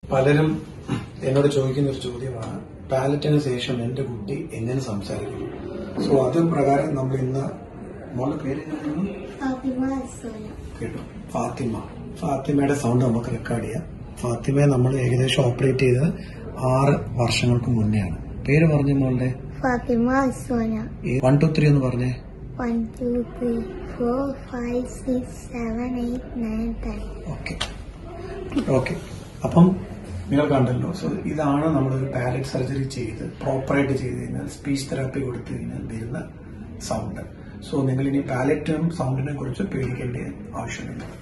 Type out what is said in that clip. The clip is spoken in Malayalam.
പലരും എന്നോട് ചോദിക്കുന്ന ഒരു ചോദ്യമാണ് പാലറ്റിന് ശേഷം എന്റെ കുട്ടി എങ്ങനെ സംസാരിക്കും സോ അത് പ്രകാരം നമ്മൾ ഇന്ന് മോളുടെ പേര് എന്തായിരുന്നു? ഫാത്തിമ അസോല കേട്ടു ഫാത്തിമ ഫാത്തിമയുടെ സൗണ്ട് നമുക്ക് റെക്കോർഡ് ചെയ്യാം ഫാത്തിമയെ നമ്മൾ ഏകദേശം ഓപ്പറേറ്റ് ചെയ്തത് ആറ് വർഷങ്ങൾക്ക് മുന്നെയാണ് പേര് പറഞ്ഞ മോളുടെ Fathima Asola one two three എന്ന് പറഞ്ഞേ one two three four five six seven eight nine ten okay okay അപ്പം നിങ്ങൾ കണ്ടല്ലോ സോ ഇതാണ് നമ്മളൊരു പാലറ്റ് സർജറി ചെയ്ത് പ്രോപ്പറായിട്ട് ചെയ്ത് കഴിഞ്ഞാൽ സ്പീച്ച് തെറാപ്പി കൊടുത്തു കഴിഞ്ഞാൽ വരുന്ന സൗണ്ട് സോ നിങ്ങൾ ഇനി പാലറ്റിനും സൗണ്ടിനെ കുറിച്ച് പേടിക്കേണ്ട ആവശ്യമില്ല